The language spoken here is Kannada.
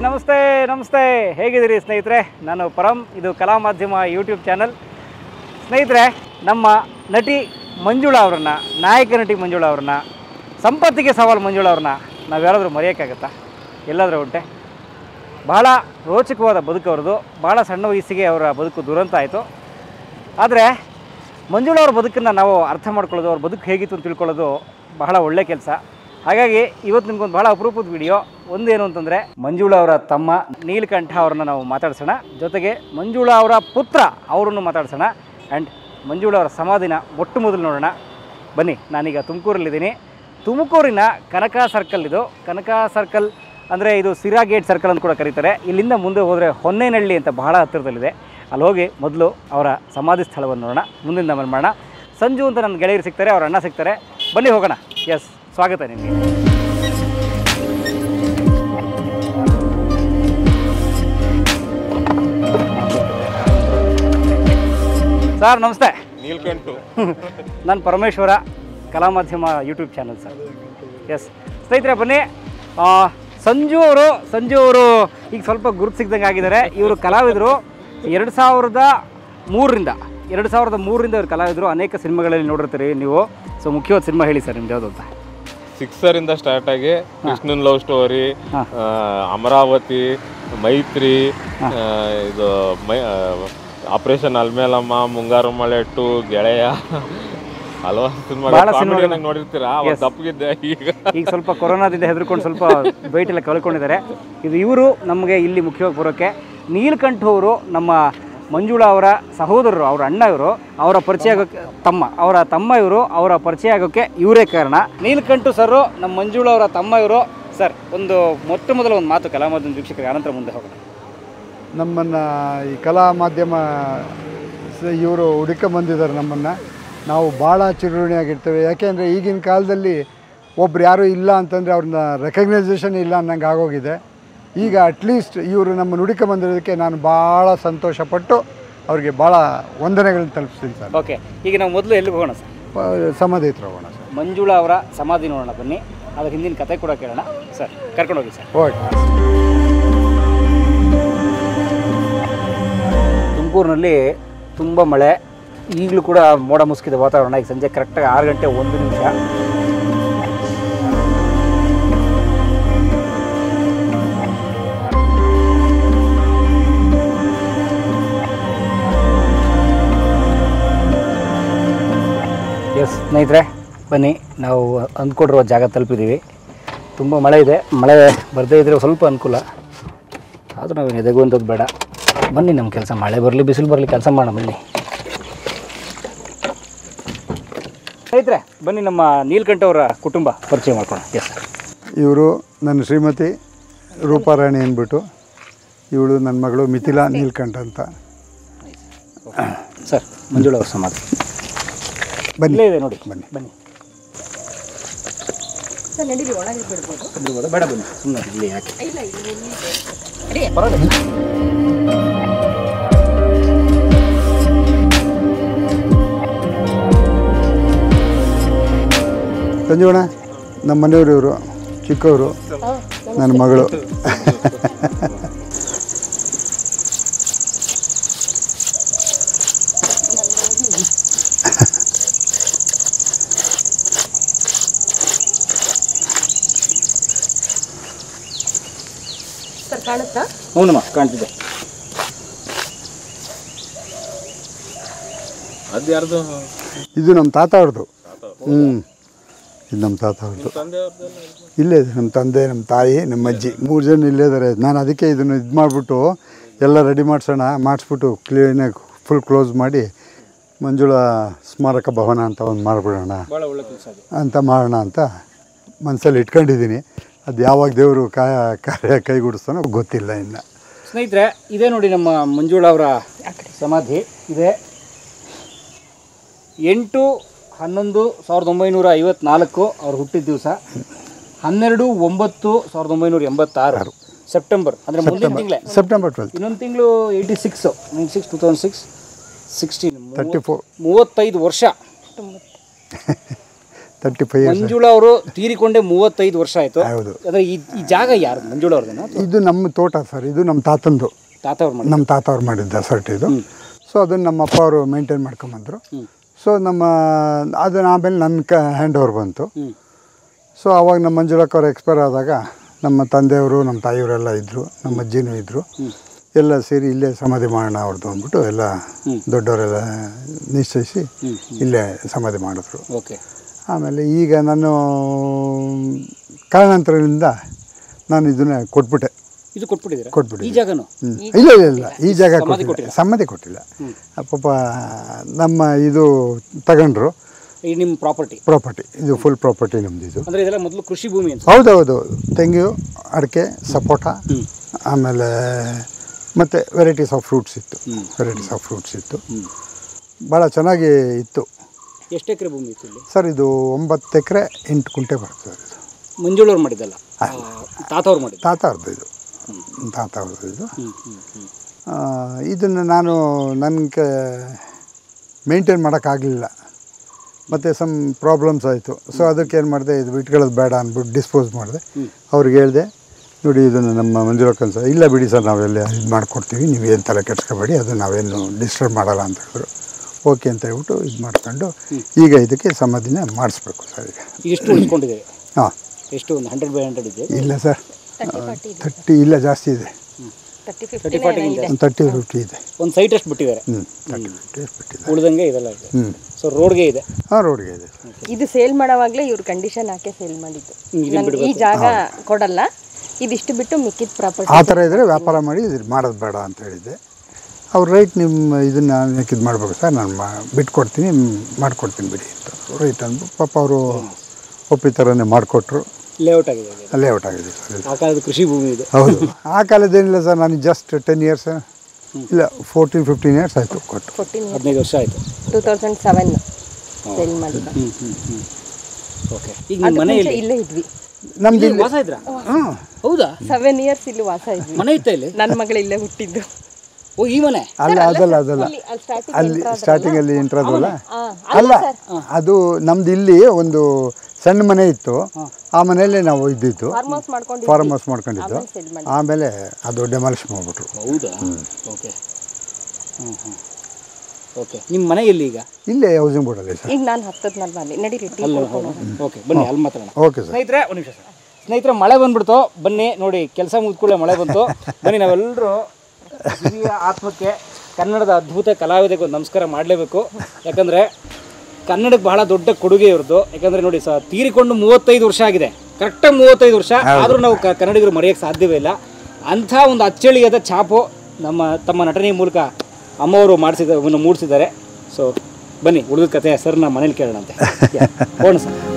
ನಮಸ್ತೆ ನಮಸ್ತೆ ಹೇಗಿದ್ದೀರಿ ಸ್ನೇಹಿತರೆ ನಾನು ಪರಂ ಇದು ಕಲಾ ಮಾಧ್ಯಮ ಯೂಟ್ಯೂಬ್ ಚಾನಲ್ ಸ್ನೇಹಿತರೆ ನಮ್ಮ ನಟಿ ಮಂಜುಳಾ ಅವರನ್ನ ನಾಯಕ ನಟಿ ಮಂಜುಳಾ ಅವ್ರನ್ನ ಸಂಪತ್ತಿಗೆ ಸವಾಲು ಮಂಜುಳಾ ಅವ್ರನ್ನ ನಾವು ಯಾರಾದರೂ ಮರೆಯೋಕ್ಕಾಗತ್ತಾ ಎಲ್ಲಾದರೂ ಉಂಟೆ ಬಹಳ ರೋಚಕವಾದ ಬದುಕು ಅವ್ರದ್ದು ಭಾಳ ಸಣ್ಣ ವಯಸ್ಸಿಗೆ ಅವರ ಬದುಕು ದುರಂತ ಆಯಿತು ಆದರೆ ಮಂಜುಳಾ ಅವ್ರ ಬದುಕನ್ನು ನಾವು ಅರ್ಥ ಮಾಡ್ಕೊಳ್ಳೋದು ಅವ್ರ ಬದುಕು ಹೇಗಿತ್ತು ಅಂತ ತಿಳ್ಕೊಳ್ಳೋದು ಬಹಳ ಒಳ್ಳೆ ಕೆಲಸ ಹಾಗಾಗಿ ಇವತ್ತು ನಿಮ್ಗೊಂದು ಬಹಳ ಅಪರೂಪದ ವಿಡಿಯೋ ಒಂದೇನು ಅಂತಂದರೆ ಮಂಜುಳಾ ಅವರ ತಮ್ಮ ನೀಲಕಂಠ ಅವ್ರನ್ನ ನಾವು ಮಾತಾಡ್ಸೋಣ ಜೊತೆಗೆ ಮಂಜುಳಾ ಅವರ ಪುತ್ರ ಅವರನ್ನು ಮಾತಾಡ್ಸೋಣ ಆ್ಯಂಡ್ ಮಂಜುಳಾ ಅವರ ಸಮಾಧಿನ ಮೊಟ್ಟ ಮೊದಲು ನೋಡೋಣ ಬನ್ನಿ ನಾನೀಗ ತುಮಕೂರಲ್ಲಿದ್ದೀನಿ ತುಮಕೂರಿನ ಕನಕ ಸರ್ಕಲ್ ಇದು ಕನಕ ಸರ್ಕಲ್ ಅಂದರೆ ಇದು ಸಿರಾ ಗೇಟ್ ಸರ್ಕಲ್ ಅಂತ ಕೂಡ ಕರೀತಾರೆ ಇಲ್ಲಿಂದ ಮುಂದೆ ಹೋದರೆ ಹೊನ್ನೇನಹಳ್ಳಿ ಅಂತ ಬಹಳ ಹತ್ತಿರದಲ್ಲಿದೆ ಅಲ್ಲಿ ಹೋಗಿ ಮೊದಲು ಅವರ ಸಮಾಧಿ ಸ್ಥಳವನ್ನು ನೋಡೋಣ ಮುಂದಿನ ನಮ್ಮನ್ನು ಮಾಡೋಣ ಸಂಜು ಅಂತ ನನ್ನ ಗೆಳೆಯರು ಸಿಗ್ತಾರೆ ಅವ್ರ ಅಣ್ಣ ಸಿಗ್ತಾರೆ ಬನ್ನಿ ಹೋಗೋಣ ಎಸ್ ಸ್ವಾಗತ ನಿಮಗೆ ಸರ್ ನಮಸ್ತೆ ನೀಲ್ಕಂಠು ನಾನು ಪರಮೇಶ್ವರ ಕಲಾ ಮಾಧ್ಯಮ ಯೂಟ್ಯೂಬ್ ಚಾನಲ್ ಸರ್ ಎಸ್ ಸ್ನೇಹಿತರೆ ಬನ್ನಿ ಆ, ಸಂಜು ಅವರು ಸಂಜು ಅವರು ಈಗ ಸ್ವಲ್ಪ ಗುರುತು ಸಿಗ್ದಂಗೆ ಆಗಿದ್ದಾರೆ ಇವರು ಕಲಾವಿದರು ಎರಡು ಸಾವಿರದ ಮೂರರಿಂದ ಎರಡು ಸಾವಿರದ ಮೂರರಿಂದ ಇವರು ಕಲಾವಿದರು ಅನೇಕ ಸಿನಿಮಾಗಳಲ್ಲಿ ನೋಡಿರ್ತೀರಿ ನೀವು ಸೊ ಮುಖ್ಯವಾದ ಸಿನಿಮಾ ಹೇಳಿ ಸರ್ ನಿಮ್ದು ಯಾವುದು ಅಂತ ಸಿಕ್ಸರ್ ಇಂದ ಸ್ಟಾರ್ಟ್ ಆಗಿ ಕೃಷ್ಣನ್ ಲವ್ ಸ್ಟೋರಿ ಹಾ. ಅಮರಾವತಿ ಮೈತ್ರಿ ಆ, ಇದು ಮೈ ಆಪರೇಷನ್ ಅಲ್ಮೇಲಮ್ಮ ಮುಂಗಾರು ಮಳೆ ಟು ಗೆಳೆಯ ಹಲವಾರು ಬಹಳ ಸಿನಿಮಾ ಸಿನಿಮಾಗಳು. ನೋಡಿರ್ತೀರಾ ಅವತ್ತು ದಪ್ಪಗಿದ್ದೆ ಈಗ ಈಗ ಸ್ವಲ್ಪ ಕೊರೋನಾದಿಂದ ಹೆದರ್ಕೊಂಡು ಸ್ವಲ್ಪ ವೆಯ್ಟ್ ಎಲ್ಲ ಕಳ್ಕೊಂಡಿದ್ದಾರೆ ಇದು ಇವರು ನಮಗೆ ಇಲ್ಲಿ ಮುಖ್ಯವಾಗಿ ಬರೋಕ್ಕೆ ನೀಲಕಂಠ ಅವರು ನಮ್ಮ ಮಂಜುಳಾ ಅವರ ಸಹೋದರರು ಅವರ ಅಣ್ಣ ಇವರು ಅವರ ಪರಿಚಯ ಆಗೋಕ್ಕೆ ತಮ್ಮ ಅವರ ತಮ್ಮ ಇವರು ಅವರ ಪರಿಚಯ ಆಗೋಕ್ಕೆ ಇವರೇ ಕಾರಣ ನೀಲಕಂಠು ಸರ್ ನಮ್ಮ ಮಂಜುಳಾ ಅವರ ತಮ್ಮ ಇವರು ಸರ್ ಒಂದು ಮೊಟ್ಟ ಮೊದಲ ಒಂದು ಮಾತು ಕಲಾ ಮಾಧ್ಯಮ ವೀಕ್ಷಕರಿಗೆ ಆನಂತರ ಮುಂದೆ ಹೋಗೋಣ ನಮ್ಮನ್ನು ಈ ಕಲಾ ಮಾಧ್ಯಮ ಇವರು ಹುಡುಕೊಂಬಂದಿದ್ದಾರೆ ನಮ್ಮನ್ನು ನಾವು ಭಾಳ ಚಿರುಣಿಯಾಗಿರ್ತೇವೆ ಯಾಕೆಂದರೆ ಈಗಿನ ಕಾಲದಲ್ಲಿ ಒಬ್ರು ಯಾರೂ ಇಲ್ಲ ಅಂತಂದರೆ ಅವ್ರನ್ನ ರೆಕಗ್ನೈಸೇಷನ್ ಇಲ್ಲ ಅನ್ನಂಗೆ ಆಗೋಗಿದೆ ಈಗ ಅಟ್ಲೀಸ್ಟ್ ಇವರು ನಮ್ಮನ್ನು ಹುಡುಕೊಂಬಂದಿರೋದಕ್ಕೆ ನಾನು ಭಾಳ ಸಂತೋಷಪಟ್ಟು ಅವ್ರಿಗೆ ಭಾಳ ವಂದನೆಗಳನ್ನ ತಲುಪಿಸ್ತೀನಿ ಸರ್ ಓಕೆ ಈಗ ನಾವು ಮೊದಲು ಎಲ್ಲಿಗೆ ಹೋಗೋಣ ಸರ್ ಪ- ಸಮಾಧಿ ಹತ್ರ ಹೋಗೋಣ ಸರ್ ಮಂಜುಳಾ ಅವರ ಸಮಾಧಿ ನೋಡೋಣ ಬನ್ನಿ ಅದ್ರ ಹಿಂದಿನ ಕತೆ ಕೂಡ ಕೇಳೋಣ ಸರ್ ಕರ್ಕೊಂಡೋಗಿ ಸರ್ ಓಕೆ ತುಮಕೂರಿನಲ್ಲಿ ತುಂಬ ಮಳೆ ಈಗಲೂ ಕೂಡ ಮೋಡ ಮುಸುಕಿದ ವಾತಾವರಣ ಈಗ ಸಂಜೆ ಕರೆಕ್ಟಾಗಿ ಆರು ಗಂಟೆ ಒಂದು ನಿಮಿಷ ಎಸ್ ಸ್ನೇಹಿತರೆ ಬನ್ನಿ ನಾವು ಅಂದ್ಕೊಂಡಿರುವ ಜಾಗ ತಲುಪಿದ್ದೀವಿ ತುಂಬ ಮಳೆ ಇದೆ ಮಳೆ ಬರದೇ ಇದ್ದರೆ ಸ್ವಲ್ಪ ಅನುಕೂಲ ಆದರೂ ನಾವು ಎದೆಗುವಂಥದ್ದು ಬೇಡ ಬನ್ನಿ ನಮ್ಮ ಕೆಲಸ ಮಳೆ ಬರಲಿ ಬಿಸಿಲು ಬರಲಿ ಕೆಲಸ ಮಾಡೋಣ ಬನ್ನಿ ಸ್ನೇಹಿತರೆ ಬನ್ನಿ ನಮ್ಮ ನೀಲ್ಕಂಠ ಅವರ ಕುಟುಂಬ ಪರಿಚಯ ಮಾಡ್ಕೊಳ್ಳೋಣ ಎಸ್ ಸರ್ ಇವರು ನನ್ನ ಶ್ರೀಮತಿ ರೂಪಾರಾಣಿ ಅಂದ್ಬಿಟ್ಟು ಇವಳು ನನ್ನ ಮಗಳು ಮಿಥಿಲಾ ನೀಲ್ಕಂಠ ಅಂತ ಸರ್ ಮಂಜುಳಾ ಅವ್ರ ಸಮಾಧಿ ಬನ್ನಿ ಇಲ್ಲೇ ಇದೆ ನೋಡಿ ಬನ್ನಿ. ಬನ್ನಿ ಬಿಡ್ಬೋದಾ? ಬೇಡ ಬನ್ನಿ ಸುಮ್ಮನೆ ಇಲ್ಲಿ ಯಾಕೆ ಪರವಾಗಿಲ್ಲ. ಸಂಜೀವಣ್ಣ ನಮ್ಮ ಮನೆಯವರು ಇವರು ಚಿಕ್ಕವರು ನನ್ನ ಮಗಳು ಸರ್ ಕಾಣುತ್ತಾ ಹ್ಞೂನಮ್ಮ ಕಾಣ್ತಿದೆ ಅದು ಯಾರ್ದು ಇದು ನಮ್ಮ ತಾತ ಅವ್ರದ್ದು ಹ್ಞೂ ಇದು ನಮ್ಮ ತಾತ ಅವ್ರದ್ದು ತಂದೆ ಇಲ್ಲೇ ಇದೆ ನಮ್ಮ ತಂದೆ ನಮ್ಮ ತಾಯಿ ನಮ್ಮ ಅಜ್ಜಿ ಮೂರು ಜನ ಇಲ್ಲೇ ಇದ್ದಾರೆ ನಾನು ಅದಕ್ಕೆ ಇದನ್ನು ಇದು ಮಾಡಿಬಿಟ್ಟು ಎಲ್ಲ ರೆಡಿ ಮಾಡಿಸೋಣ ಮಾಡಿಸ್ಬಿಟ್ಟು ಕ್ಲೀನಾಗಿ ಫುಲ್ ಕ್ಲೋಸ್ ಮಾಡಿ ಮಂಜುಳಾ ಸ್ಮಾರಕ ಭವನ ಅಂತ ಒಂದು ಮಾಡಿಬಿಡೋಣ ಭಾಳ ಒಳ್ಳೆ ಕೆಲಸ ಅದು ಅಂತ ಮಾಡೋಣ ಅಂತ ಮನಸ್ಸಲ್ಲಿ ಇಟ್ಕೊಂಡಿದ್ದೀನಿ ಅದು ಯಾವಾಗ ದೇವರು ಕಾಯ ಕಾರ್ಯ ಕೈಗೂಡಿಸ್ತಾನೋ ಗೊತ್ತಿಲ್ಲ ಇನ್ನು ಸ್ನೇಹಿತರೆ ಇದೇ ನೋಡಿ ನಮ್ಮ ಮಂಜುಳಾ ಅವರ ಸಮಾಧಿ ಇದೆ ಎಂಟು ಹನ್ನೊಂದು ಸಾವಿರದ ಒಂಬೈನೂರ ಐವತ್ನಾಲ್ಕು ಅವ್ರು ಹುಟ್ಟಿದ ದಿವಸ ಹನ್ನೆರಡು ಒಂಬತ್ತು ಸಾವಿರದ ಒಂಬೈನೂರ ಎಂಬತ್ತಾರು ಸೆಪ್ಟೆಂಬರ್ ಅಂದರೆ ಮುಂದಿನ ತಿಂಗಳೇ ಸೆಪ್ಟೆಂಬರ್ ಟ್ವೆಲ್ತ್ ಇನ್ನೊಂದು ತಿಂಗಳು eighty six nine six two thousand six sixteen thirty four ಮೂವತ್ತೈದು ವರ್ಷ ತರ್ಟಿ ಫೈವ್ ಇಯರ್ಸ್ ಮಂಜುಳಾ ಅವರು ತೀರಿಕೊಂಡೆ ಮೂವತ್ತೈದು ವರ್ಷ ಆಯ್ತು ಹೌದು ಅಂದ್ರೆ ಈ ಈ ಜಾಗ ಯಾರು ಮಂಜುಳಾ ಅವ್ರದೇನಾ ಇದು ನಮ್ಮ ತೋಟ ಸರ್ ಇದು ನಮ್ಮ ತಾತಂದು ತಾತ ಅವ್ರು ಮಾಡಿ ನಮ್ಮ ತಾತ ಅವ್ರು ಮಾಡಿದ್ದ ಸರ್ಟ್ ಇದು ಸೊ ಅದನ್ನು ನಮ್ಮ ಅಪ್ಪ ಅವರು ಮೇಂಟೈನ್ ಮಾಡ್ಕೊಂಬಂದರು ಹ್ಮ್. ಸೊ ನಮ್ಮ ಅದನ್ನ ಆಮೇಲೆ ನನ್ನ ಕ ಹ್ಯಾಂಡ್ ಓವರ್ ಬಂತು ಹ್ಮ್ ಸೊ ಅವಾಗ ನಮ್ಮ ಮಂಜುಳಕ್ಕ ಅವ್ರು ಎಕ್ಸ್ಪೈರ್ ಆದಾಗ ನಮ್ಮ ತಂದೆಯವರು ನಮ್ಮ ತಾಯಿಯವರೆಲ್ಲ ಇದ್ದರು ನಮ್ಮ ಅಜ್ಜಿನೂ ಇದ್ದರು ಎಲ್ಲ ಸೇರಿ ಇಲ್ಲೇ ಸಮಾಧಿ ಮಾಡೋಣ ಅವ್ರದ್ದು ಅಂದ್ಬಿಟ್ಟು ಎಲ್ಲ ದೊಡ್ಡವರೆಲ್ಲ ನಿಶ್ಚಯಿಸಿ ಇಲ್ಲೇ ಸಮಾಧಿ ಮಾಡಿದ್ರು ಓಕೆ ಆಮೇಲೆ ಈಗ ನಾನು ಕಾರಣಾಂತರದಿಂದ ನಾನು ಇದನ್ನ ಕೊಟ್ಬಿಟ್ಟೆ ಇದು ಕೊಟ್ಬಿಟ್ಟಿದ್ದೀರಾ ಕೊಟ್ಬಿಡಿ ಈ ಜಾಗನು ಹ್ಮ್. ಇಲ್ಲ ಇಲ್ಲ ಇಲ್ಲ ಈ ಜಾಗ ಕೊಟ್ಟಿಲ್ಲ ಸಮ್ಮತಿ ಕೊಟ್ಟಿಲ್ಲ ಪಾಪ ನಮ್ಮ ಇದು ತಗೊಂಡ್ರು ಈ ನಿಮ್ಮ ಪ್ರಾಪರ್ಟಿ ಪ್ರಾಪರ್ಟಿ ಇದು ಫುಲ್ ಪ್ರಾಪರ್ಟಿ ನಮ್ದು ಇದು ಅಂದ್ರೆ ಇದೆಲ್ಲ ಮೊದಲು ಕೃಷಿ ಭೂಮಿ ಅಂತ ಹೌದೌದು ತೆಂಗು ಅಡಿಕೆ ಸಪೋಟ ಆಮೇಲೆ ಮತ್ತು ವೆರೈಟೀಸ್ ಆಫ್ ಫ್ರೂಟ್ಸ್ ಇತ್ತು ವೆರೈಟೀಸ್ ಆಫ್ ಫ್ರೂಟ್ಸ್ ಇತ್ತು ಭಾಳ ಚೆನ್ನಾಗಿ ಇತ್ತು ಎಷ್ಟು ಎಕರೆ ಭೂಮಿ ಇತ್ತು ಇಲ್ಲಿ ಸರ್ ಇದು ಒಂಬತ್ತು ಎಕರೆ ಎಂಟು ಕುಂಟೆ ಬರುತ್ತೆ ಸರ್ ಇದು ಮಂಜುಳವ್ರು ಮಾಡಿದ್ದಲ್ಲ ಆ, ತಾತ ಅವ್ರು ಮಾಡಿದ್ದು ತಾತ ಅವ್ರದ್ದು ಇದು ತಾತ ಅವ್ರದ್ದು ಇದು ಹ್ಮ್ ಹ್ಮ್ ಹ್ಮ್ ಆ, ಇದನ್ನು ನಾನು ನನಗೆ ಮೇಂಟೈನ್ ಮಾಡೋಕ್ಕಾಗಲಿಲ್ಲ ಮತ್ತು ಸಮ್ ಪ್ರಾಬ್ಲಮ್ಸ್ ಆಯಿತು ಸೊ ಅದಕ್ಕೆ ಏನು ಮಾಡಿದೆ ಇದು ಬಿಟ್ಕೊಳ್ಳೋದು ಬೇಡ ಅಂದ್ಬಿಟ್ಟು ಡಿಸ್ಪೋಸ್ ಮಾಡಿದೆ ಅವ್ರಿಗೆ ಹೇಳಿದೆ ನೋಡಿ ಇದನ್ನು ನಮ್ಮ ಮಂಜುಳಕ್ಕನ್ ಸರ್ ಇಲ್ಲ ಬಿಡಿ ಸರ್ ನಾವೆಲ್ಲ ಇದು ಮಾಡಿಕೊಡ್ತೀವಿ ನೀವು ಏನು ತಲೆ ಕೆಡ್ಸ್ಕೊಬೇಡಿ ಅದು ನಾವೇನು ಡಿಸ್ಟರ್ಬ್ ಮಾಡಲ್ಲ ಅಂತ ಹೇಳಿದ್ರು ಓಕೆ ಅಂತ ಹೇಳ್ಬಿಟ್ಟು ಇದು ಮಾಡ್ಕೊಂಡು ಈಗ ಇದಕ್ಕೆ ಸಮಾಧಿನ ಮಾಡಿಸ್ಬೇಕು ಸರ್ ಈಗ ಈಗ ಎಷ್ಟು ಉಳಿಸ್ಕೊಂಡಿದ್ದೀರಿ ಹಾಂ ಎಷ್ಟು ಒಂದು ಹಂಡ್ರೆಡ್ ಬೈ ಹಂಡ್ರೆಡ್ ಇದೆ ಇಲ್ಲ ಸರ್ ತರ್ಟಿ ಇಲ್ಲ ಜಾಸ್ತಿ ಇದೆ ತರ್ಟಿ ತರ್ಟಿ ಫಾರ್ಟಿ ಒಂದು ತರ್ಟಿ ಫಿಫ್ಟಿ ಇದೆ ಒಂದು ಸೈಟ್ ಅಷ್ಟು ಬಿಟ್ಟಿದ್ದಾರೆ ಹ್ಞೂ ತರ್ಟಿ ಫಿಫ್ಟಿ ಬಿಟ್ಟಿದೆ ಉಳ್ದಂಗೆ ಇದೆಲ್ಲ ಇದೆ ಹ್ಞೂ ಸೊ ರೋಡ್ಗೆ ಇದೆ ಹಾಂ ರೋಡ್ಗೆ ಇದೆ ಸರ್ ಇದು ಸೇಲ್ ಮಾಡೋವಾಗಲೇ ಇವ್ರು ಕಂಡೀಷನ್ ಹಾಕಿ ಸೇಲ್ ಮಾಡಿದ್ದು ನನ್ಗೆ ಈ ಜಾಗ ಕೊಡಲ್ಲ ಇದಿಷ್ಟು ಬಿಟ್ಟು ಮಿಕ್ಕಿದ ಪ್ರಾಪರ್ಟಿ ಆ ಥರ ಇದ್ದರೆ ವ್ಯಾಪಾರ ಮಾಡಿ ಇದು ಮಾಡೋದು ಬೇಡ ಅಂತ ಹೇಳಿದ್ದೆ ಅವ್ರು ರೈಟ್ ನಿಮ್ಮ ಇದನ್ನು ಯಾಕೆ ಇದು ಮಾಡ್ಬೇಕು ಸರ್ ನಾನು ಮಾ ಬಿಟ್ಕೊಡ್ತೀನಿ ಮಾಡಿಕೊಡ್ತೀನಿ ಬಿಡಿ ಅಂತ ರೈಟ್ ಅಂದ್ಬಿಟ್ಟು ಪಾಪ ಅವರು ಒಪ್ಪಿ ಥರನೇ ಮಾಡಿಕೊಟ್ರು ಲೇಔಟ್ ಆಗಿದೆ ಇದು. ಅಲ್ಲೇ ಔಟ್ ಆಗಿದೆ ಸರ್ ಇದು ಆ ಕಾಲದ ಕೃಷಿ ಭೂಮಿ ಇದು ಹೌದು ಆ ಕಾಲದ್ದೇನಿಲ್ಲ ಸರ್ ನಾನು ಜಸ್ಟ್ ಟೆನ್ ಇಯರ್ಸ್ ಇಲ್ಲ ಫೋರ್ಟೀನ್ ಫಿಫ್ಟೀನ್ ಇಯರ್ಸ್ ಆಯಿತು ಕೊಟ್ಟು ಫೋರ್ಟೀನ್ ಹದಿನೈದು ವರ್ಷ ಆಯಿತು ಟೂ ತೌಸಂಡ್ ಸೆವೆನ್ ಸೇಲ್ ಮಾಡಿದ್ದು ಹ್ಞೂ ಹ್ಞೂ ಹ್ಞೂ ಓಕೆ ಈಗ ನಿಮ್ಮ ಮನೆಯಲ್ಲಿ ಇಲ್ಲೇ ಇದ್ವಿ ನಮ್ದು ಇಲ್ಲಿ ವಾಸ ಇದ್ರಾ ಹಾಂ ಹೌದಾ ಸೆವೆನ್ ಇಯರ್ಸ್ ಇಲ್ಲಿ ವಾಸ ಇದ್ವಿ ಮನೆ ಇತ್ತ ಇಲ್ಲಿ ನನ್ನ ಮಗಳು ಇಲ್ಲೇ ಹುಟ್ಟಿದ್ದು ಓ ಈ ಮನೆ ಅಲ್ಲ ಅದಲ್ಲ ಅದಲ್ಲ ಇಲ್ಲಿ ಅಲ್ಲಿ starting ಅಲ್ಲಿ ಸ್ಟಾರ್ಟಿಂಗಲ್ಲಿ ಇಂಟ್ರದಲ್ಲ ಆ, ಅಲ್ಲ ಅದು ನಮ್ದು ಇಲ್ಲಿ ಒಂದು ಸಣ್ಣ ಮನೆ ಇತ್ತು ಆ ಮನೆಯಲ್ಲೇ ನಾವು ಇದ್ದಿದ್ದು ಫಾರ್ಮ್ ಹೌಸ್ ಮಾಡ್ಕೊಂಡು ಫಾರ್ಮ್ ಹೌಸ್ ಮಾಡ್ಕೊಂಡಿದ್ದು ಸೇಲ್ ಮಾಡಿ ಆಮೇಲೆ ಅದು ಡೆಮಾಲಿಷ್ ಮಾಡಿಬಿಟ್ರು ಹೌದಾ ಓಕೆ ಹ್ಞೂ ಹ್ಞೂ ಓಕೆ ನಿಮ್ಮ ಮನೆ ಎಲ್ಲಿ ಈಗ ಇಲ್ಲೇ ಹೌಸಿಂಗ್ ಬೋರ್ಡಲ್ಲಿ ಸರ್ ಈಗ ನಾನು ಹತ್ತದ ಮೇಲೆ ಬನ್ನಿ ನಡೀರಿ ಟೀ ಅಲ್ಲಿ ಕುಡ್ಕೊಂಡು ಹೋಗೋಣ. ಓಕೆ ಬನ್ನಿ ಅಲ್ಲಿ ಮಾತಾಡೋಣ ಓಕೆ ಸರ್ ಸ್ನೇಹಿತರೆ ಒಂದು ನಿಮಿಷ ಸರ್ ಸ್ನೇಹಿತರೆ ಮಳೆ ಬಂದ್ಬಿಡ್ತು ಬನ್ನಿ ನೋಡಿ ಕೆಲಸ ಮುಗಿದ್ಕೂಡಲೇ ಮಳೆ ಬಂತು ಬನ್ನಿ ನಾವೆಲ್ಲರೂ ಹಿರಿಯ ಆತ್ಮಕ್ಕೆ ಕನ್ನಡದ ಅದ್ಭುತ ಕಲಾವಿದಕ್ಕೆ ಒಂದು ನಮಸ್ಕಾರ ಮಾಡಲೇಬೇಕು ಯಾಕಂದರೆ ಕನ್ನಡಕ್ಕೆ ಬಹಳ ದೊಡ್ಡ ಕೊಡುಗೆ ಇವ್ರದ್ದು ಯಾಕಂದರೆ ನೋಡಿ ಸ ತೀರಿಕೊಂಡು ಮೂವತ್ತೈದು ವರ್ಷ ಆಗಿದೆ ಕರೆಕ್ಟಾಗಿ ಮೂವತ್ತೈದು ವರ್ಷ ಆದರೂ ನಾವು ಕ- ಕನ್ನಡಿಗರು ಮರೆಯೋಕ್ಕೆ ಸಾಧ್ಯವೇ ಇಲ್ಲ ಅಂಥ ಒಂದು ಅಚ್ಚಳಿಯಾದ ಛಾಪು ನಮ್ಮ ತಮ್ಮ ನಟನೆಯ ಮೂಲಕ ಅಮ್ಮವರು ಮಾಡಿಸಿದ ಮೂಡಿಸಿದ್ದಾರೆ ಸೊ ಬನ್ನಿ ಉಳಿದ ಕತೆ ಸರ್ ನಮ್ಮ ಮನೇಲಿ ಕೇಳೋಣಂತೆ ಹೋಣ ಸರ್